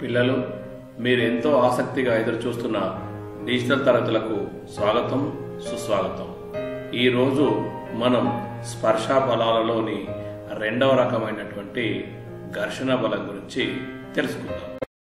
పిల్లలు మీరు ఎంతో ఆసక్తిగా ఎదురు చూస్తున్న డిజిటల్ తరగతులకు స్వాగతం సుస్వాగతం ఈరోజు మనం స్పర్శ బలాలలోని రెండవ రకమైనటువంటి ఘర్షణ బలం గురించి తెలుసుకుందాం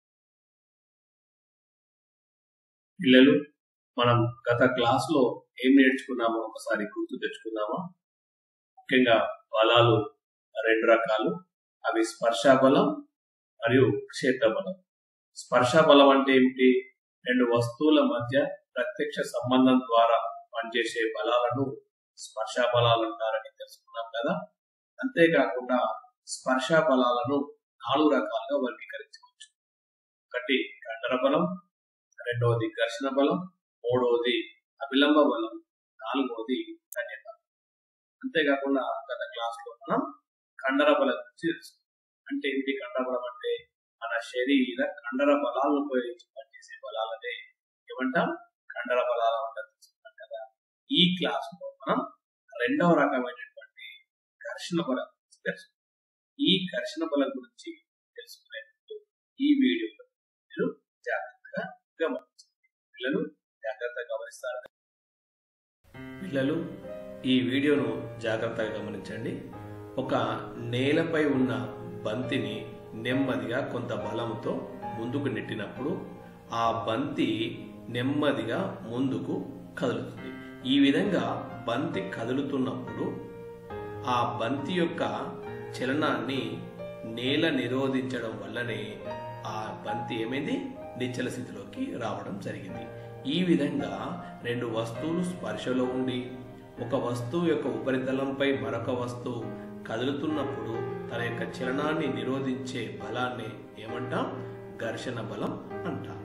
పిల్లలు మనం గత క్లాసులో ఏం నేర్చుకున్నామో ఒకసారి గుర్తు తెచ్చుకుందామా ముఖ్యంగా బలాలు రెండు రకాలు అవి స్పర్శ బలం మరియు క్షేత్ర బలం స్పర్శ బలం అంటే ఏమిటి రెండు వస్తువుల మధ్య ప్రత్యక్ష సంబంధం ద్వారా పనిచేసే బలాలను స్పర్శ బలాలు అంటారని తెలుసుకున్నాం కదా అంతేకాకుండా స్పర్శ బలాలను నాలుగు రకాలుగా వర్గీకరించవచ్చు ఒకటి కండర బలం రెండవది ఘర్షణ బలం మూడవది అవిలంబ బలం నాలుగవది కన్యత అంతేకాకుండా గత క్లాస్ లో మనం కండర బలం గురించి తెలుసుకున్నాం అంటే ఏంటి కండర బలం అంటే మన శరీర కండర బలాలను ఉపయోగించి పనిచేసే బలాలనే ఏమంటాం కండర బలాలు అంటారు తెలుసుకున్నాం కదా ఈ క్లాస్ లో మనం రెండవ రకమైనటువంటి ఘర్షణ బలం గురించి తెలుసుకున్నాం ఈ ఘర్షణ బలం గురించి తెలుసుకునే ముందు ఈ వీడియోలో మీరు జాగ్రత్తగా గమనించండి పిల్లలు జాగ్రత్తగా గమనిస్తారు పిల్లలు ఈ వీడియోను జాగ్రత్తగా గమనించండి ఒక నేలపై ఉన్న బంతిని నెమ్మదిగా కొంత బలంతో ముందుకు నెట్టినప్పుడు ఆ బంతి నెమ్మదిగా ముందుకు కదులుతుంది ఈ విధంగా బంతి కదులుతున్నప్పుడు ఆ బంతి యొక్క చలనాన్ని నేల నిరోధించడం వల్లనే ఆ బంతి ఏమైంది నిశ్చల స్థితిలోకి రావడం జరిగింది ఈ విధంగా రెండు వస్తువులు స్పర్శలో ఉండి ఒక వస్తువు యొక్క ఉపరితలంపై మరొక వస్తువు కదులుతున్నప్పుడు తన యొక్క చలనాన్ని నిరోధించే బలాన్ని ఏమంటాం ఘర్షణ బలం అంటాం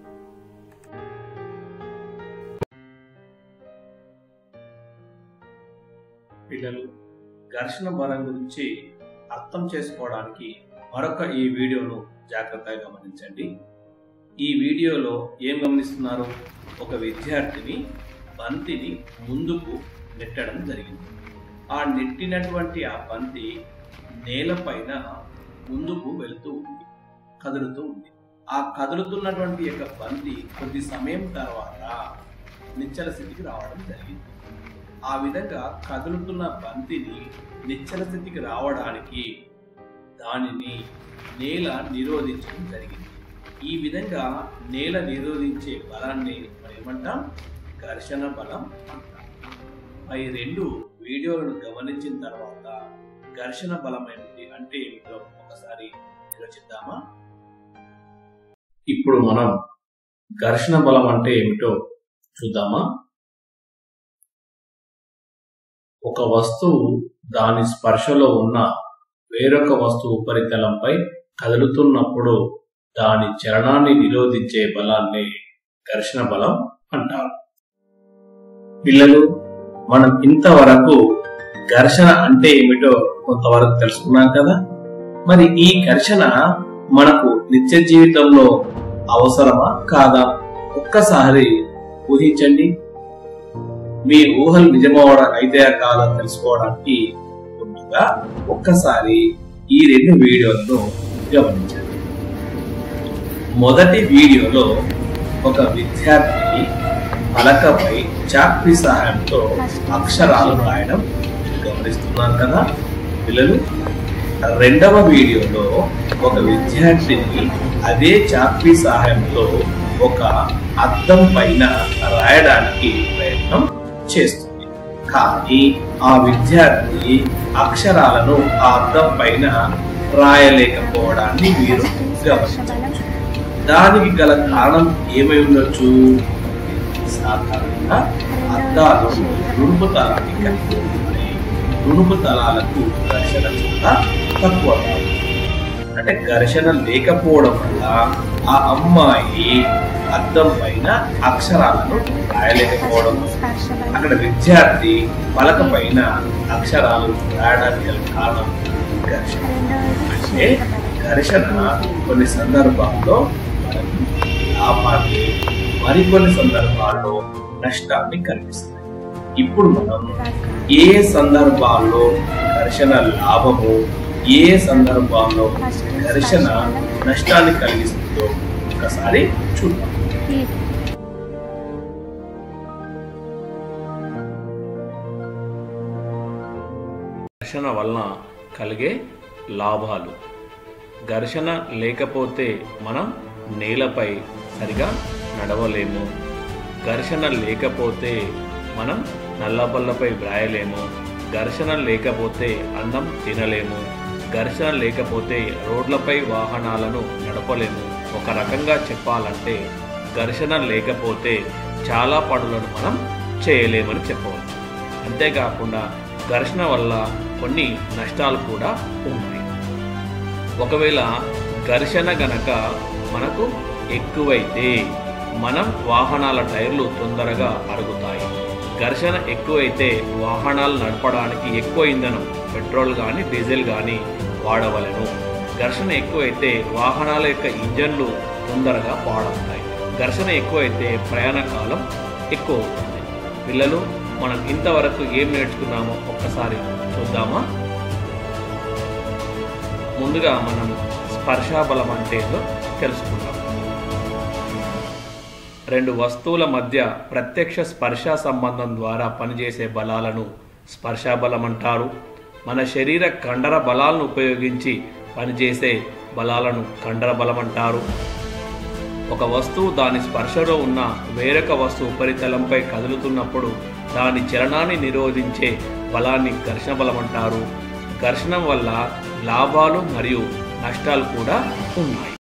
పిల్లలు ఘర్షణ బలం గురించి అర్థం చేసుకోవడానికి మరొక ఈ వీడియోను జాగ్రత్తగా గమనించండి ఈ వీడియోలో ఏం గమనిస్తున్నారు ఒక విద్యార్థిని బంతిని ముందుకు నెట్టడం జరిగింది ఆ నెట్టినటువంటి ఆ బంతి నేలపైన ముందుకు వెళుతూ ఉంది కదులుతూ ఉంది ఆ కదులుతున్నటువంటి యొక్క బంతి కొద్ది సమయం తర్వాత నిశ్చల స్థితికి రావడం జరిగింది ఆ విధంగా కదులుతున్న బంతిని నిశ్చల స్థితికి రావడానికి దానిని నేల నిరోధించడం జరిగింది ఈ విధంగా నేల నిరోధించే బలాన్ని మనం ఏమంటాం ఘర్షణ బలం అంటాం ఈ రెండు వీడియోలను గమనించిన తర్వాత ఘర్షణ బలమైనది అంటే ఏమిటో ఒకసారి నిర్వచిద్దామా ఇప్పుడు మనం ఘర్షణ బలం అంటే ఏమిటో చూద్దామా ఒక వస్తువు దాని స్పర్శలో ఉన్న వేరొక వస్తువు ఉపరితలంపై కదులుతున్నప్పుడు దాని చలనాన్ని నిరోధించే బలాన్ని ఘర్షణ బలం అంటారు పిల్లలు మనం ఇంతవరకు ఘర్షణ అంటే ఏమిటో కొంతవరకు తెలుసుకున్నాం కదా మరి ఈ ఘర్షణ మనకు నిత్య జీవితంలో అవసరమా కాదా ఒక్కసారి ఊహించండి మీ ఊహలు నిజమవడం అయితే కాదో తెలుసుకోవడానికి ముందుగా ఒక్కసారి ఈ రెండు వీడియోలను గమనించండి మొదటి వీడియోలో ఒక విద్యార్థి పలకపై చాక్పీ సహాయంతో అక్షరాలు రాయడం గమనిస్తున్నారు కదా పిల్లలు రెండవ వీడియోలో ఒక విద్యార్థిని అదే చాక్పీ సహాయంతో ఒక అద్దం పైన రాయడానికి ప్రయత్నం చేస్తుంది కానీ ఆ విద్యార్థి అక్షరాలను ఆ అద్దం పైన రాయలేకపోవడాన్ని మీరు గమనించవచ్చు దానికి గల కారణం ఏమై ఉండొచ్చు సాధారణంగా అద్దాలు రుణుపు తలాన్ని కలిగి ఉంటాయి రుణుపు తలాలకు ఘర్షణ చాలా తక్కువ అంటే ఘర్షణ లేకపోవడం వల్ల ఆ అమ్మాయి అద్దం పైన అక్షరాలను రాయలేకపోవడం అక్కడ విద్యార్థి పలక పైన అక్షరాలు రాయడానికి గల కారణం ఘర్షణ అంటే ఘర్షణ కొన్ని సందర్భాల్లో మనకు లాభాన్ని మరికొన్ని సందర్భాల్లో నష్టాన్ని కలిగిస్తుంది ఇప్పుడు మనం ఏ సందర్భాల్లో ఘర్షణ లాభము ఏ సందర్భాల్లో ఘర్షణ నష్టాన్ని కలిగిస్తుంది ఉంటుందో ఒకసారి చూద్దాం ఘర్షణ వలన కలిగే లాభాలు ఘర్షణ లేకపోతే మనం నేలపై సరిగా నడవలేము ఘర్షణ లేకపోతే మనం నల్లబల్లపై వ్రాయలేము ఘర్షణ లేకపోతే అన్నం తినలేము ఘర్షణ లేకపోతే రోడ్లపై వాహనాలను నడపలేము ఒక రకంగా చెప్పాలంటే ఘర్షణ లేకపోతే చాలా పనులను మనం చేయలేమని చెప్పవచ్చు అంతేకాకుండా ఘర్షణ వల్ల కొన్ని నష్టాలు కూడా ఉన్నాయి ఒకవేళ ఘర్షణ గనక మనకు ఎక్కువైతే మనం వాహనాల టైర్లు తొందరగా అరుగుతాయి ఘర్షణ ఎక్కువైతే వాహనాలు నడపడానికి ఎక్కువ ఇంధనం పెట్రోల్ కానీ డీజిల్ కానీ వాడవలను ఘర్షణ ఎక్కువైతే వాహనాల యొక్క ఇంజన్లు తొందరగా పాడవుతాయి ఘర్షణ ఎక్కువైతే ప్రయాణ కాలం ఎక్కువ అవుతుంది పిల్లలు మనం ఇంతవరకు ఏం నేర్చుకున్నామో ఒక్కసారి చూద్దామా ముందుగా మనం స్పర్శాబలం అంటే ఏందో తెలుసుకుందాం రెండు వస్తువుల మధ్య ప్రత్యక్ష స్పర్శ సంబంధం ద్వారా పనిచేసే బలాలను స్పర్శాబలం అంటారు మన శరీర కండర బలాలను ఉపయోగించి పనిచేసే బలాలను కండర బలం అంటారు ఒక వస్తువు దాని స్పర్శలో ఉన్న వేరొక వస్తువు ఉపరితలంపై కదులుతున్నప్పుడు దాని చలనాన్ని నిరోధించే బలాన్ని ఘర్షణ బలం అంటారు ఘర్షణ వల్ల లాభాలు మరియు నష్టాలు కూడా ఉన్నాయి